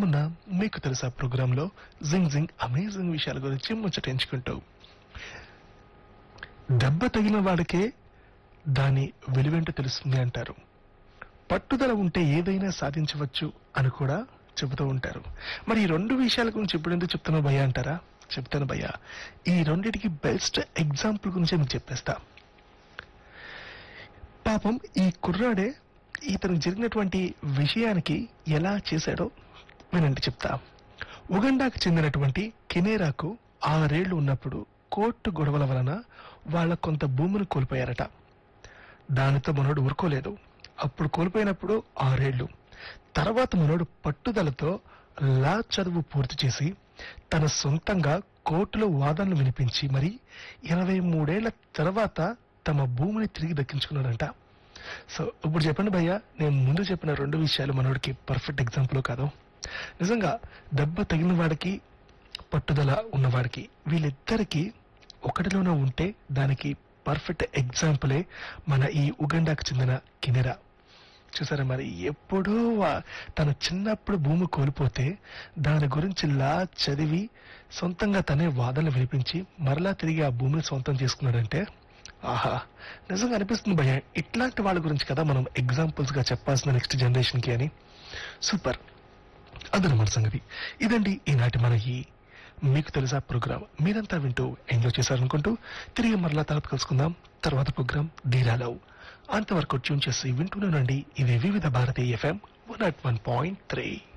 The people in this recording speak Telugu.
మనమున్న మీకు తెలుసా ప్రోగ్రాంలో జింగ్ జింగ్ అమేజింగ్ విషయాల గురించి ముచ్చటించుకుంటూ దెబ్బ తగిన వాడికే దాని విలువేంటో తెలుస్తుంది అంటారు పట్టుదల ఉంటే ఏదైనా సాధించవచ్చు అని కూడా చెబుతూ ఉంటారు మరి ఈ రెండు విషయాల గురించి ఇప్పుడు ఎందుకు చెప్తున్నావు భయ్య అంటారా చెప్తాను భయ్య ఈ రెండిటికి బెస్ట్ ఎగ్జాంపుల్ గురించి మీకు చెప్పేస్తా పాపం ఈ కుర్రాడే ఇతనికి జరిగినటువంటి విషయానికి ఎలా చేశాడో వినండి చెప్తా ఉగండాకు చెందినటువంటి కెనేరాకు ఆరేళ్లు ఉన్నప్పుడు కోర్టు గొడవల వలన వాళ్ళ కొంత భూమిని కోల్పోయారట దానితో మనోడు ఊరుకోలేదు అప్పుడు కోల్పోయినప్పుడు ఆరేళ్లు తర్వాత మనోడు పట్టుదలతో లా చదువు పూర్తి చేసి తన సొంతంగా కోర్టులో వాదనలు వినిపించి మరి ఇరవై మూడేళ్ల తర్వాత తమ భూమిని తిరిగి దక్కించుకున్నాడంట సో ఇప్పుడు చెప్పండి భయ్య నేను ముందు చెప్పిన రెండు విషయాలు మనోడికి పర్ఫెక్ట్ ఎగ్జాంపుల్ కాదు నిజంగా దెబ్బ తగిన వాడికి పట్టుదల ఉన్నవాడికి వీళ్ళిద్దరికి ఒకటిలోనే ఉంటే దానికి పర్ఫెక్ట్ ఎగ్జాంపులే మన ఈ ఉగండాకు చెందిన కినెరా చూసారా మరి ఎప్పుడో వా- తన చిన్నప్పుడు భూమి కోల్పోతే దాని గురించి లా చదివి సొంతంగా తనే వాదనలు వినిపించి మరలా తిరిగి ఆ భూమిని సొంతం చేసుకున్నాడంటే ఆహా నిజంగా అనిపిస్తుంది భయ ఇట్లాంటి వాళ్ళ గురించి కదా మనం ఎగ్జాంపుల్స్ గా చెప్పాల్సిన నెక్స్ట్ జనరేషన్ కి అని సూపర్ అదనమాట సంగతి ఇదండి ఈనాటి మన ఈ మీకు తెలుసా ప్రోగ్రామ్ మీరంతా వింటూ ఎంజాయ్ చేశారనుకుంటూ తిరిగి మరలా తర్వాత కలుసుకుందాం తర్వాత ప్రోగ్రామ్ ధీరాలో అంతవరకు ట్యూన్ చేసి వింటూనే ఉండండి ఇది వివిధ భారతీయ FM one nought one point three